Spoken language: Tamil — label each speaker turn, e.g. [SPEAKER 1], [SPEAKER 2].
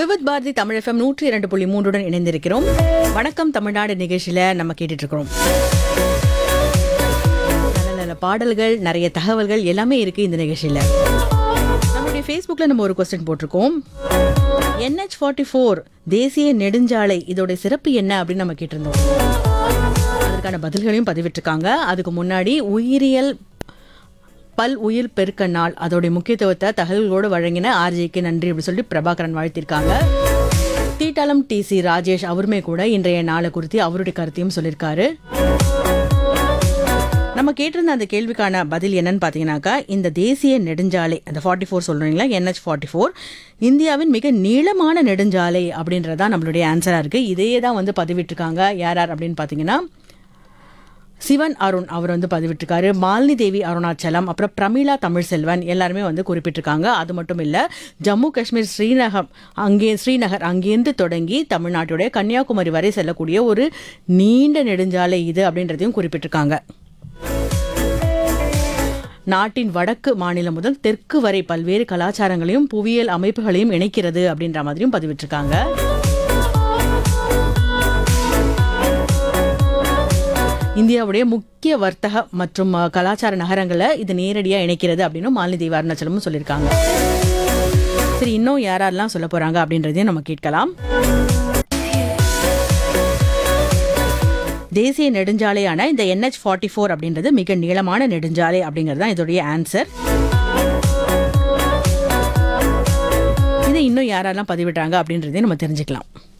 [SPEAKER 1] விவித் பாரதி தமிழ் எஃப்எம் நூற்றி இரண்டு புள்ளி மூன்றுடன் இணைந்திருக்கிறோம் வணக்கம் தமிழ்நாடு நிகழ்ச்சியில நம்ம கேட்டுட்டு இருக்கிறோம் நல்ல நல்ல பாடல்கள் நிறைய தகவல்கள் எல்லாமே இருக்கு இந்த நிகழ்ச்சியில நம்மளுடைய ஃபேஸ்புக்கில் நம்ம ஒரு கொஸ்டின் போட்டிருக்கோம் NH ஃபார்ட்டி ஃபோர் தேசிய நெடுஞ்சாலை இதோட சிறப்பு என்ன அப்படின்னு நம்ம கேட்டிருந்தோம் அதற்கான பதில்களையும் பதிவிட்டிருக்காங்க அதுக்கு முன்னாடி உயிரியல் பல் உயிர் பெருக்க நாள் அதோடைய முக்கியத்துவத்தை தகவல்களோடு வழங்கின ஆர்ஜிக்கு நன்றி அப்படின்னு சொல்லி பிரபாகரன் வாழ்த்திருக்காங்க தீட்டாளம் டிசி ராஜேஷ் அவருமே கூட இன்றைய நாளை குறித்து அவருடைய கருத்தையும் சொல்லியிருக்காரு நம்ம கேட்டிருந்த அந்த கேள்விக்கான பதில் என்னன்னு பார்த்தீங்கன்னாக்கா இந்த தேசிய நெடுஞ்சாலை அந்த ஃபார்ட்டி ஃபோர் சொல்றீங்களா என்ஹெச் ஃபார்ட்டி ஃபோர் இந்தியாவின் மிக நீளமான நெடுஞ்சாலை அப்படின்றதான் நம்மளுடைய ஆன்சராக இருக்குது இதே தான் வந்து பதிவிட்டிருக்காங்க யார் யார் அப்படின்னு பார்த்தீங்கன்னா சிவன் அருண் அவர் வந்து பதிவிட்டிருக்காரு மாலினி தேவி அருணாச்சலம் அப்புறம் பிரமிளா தமிழ்செல்வன் எல்லாருமே வந்து குறிப்பிட்டிருக்காங்க அது மட்டும் இல்லை ஜம்மு காஷ்மீர் ஸ்ரீநகர் அங்கே ஸ்ரீநகர் அங்கேருந்து தொடங்கி தமிழ்நாட்டுடைய கன்னியாகுமரி வரை செல்லக்கூடிய ஒரு நீண்ட நெடுஞ்சாலை இது அப்படின்றதையும் குறிப்பிட்டிருக்காங்க நாட்டின் வடக்கு மாநிலம் முதல் தெற்கு வரை பல்வேறு கலாச்சாரங்களையும் புவியியல் அமைப்புகளையும் இணைக்கிறது அப்படின்ற மாதிரியும் பதிவிட்டிருக்காங்க இந்தியாவுடைய முக்கிய வர்த்தக மற்றும் அஹ், கலாச்சார நகரங்களை இது நேரடியாக இணைக்கிறது அப்படின்னு மாலினி தேவி அருணாச்சலமும் சொல்லியிருக்காங்க சரி இன்னும் யாரெல்லாம் சொல்ல போறாங்க அப்படின்றதையும் நம்ம கேட்கலாம் தேசிய நெடுஞ்சாலையான இந்த NH ஃபார்ட்டி ஃபோர் அப்படின்றது மிக நீளமான நெடுஞ்சாலை அப்படிங்கிறது தான் இதோடைய ஆன்சர் இதை இன்னும் யாரெல்லாம் பதிவிட்டாங்க அப்படின்றதையும் நம்ம தெரிஞ்சுக்கலாம்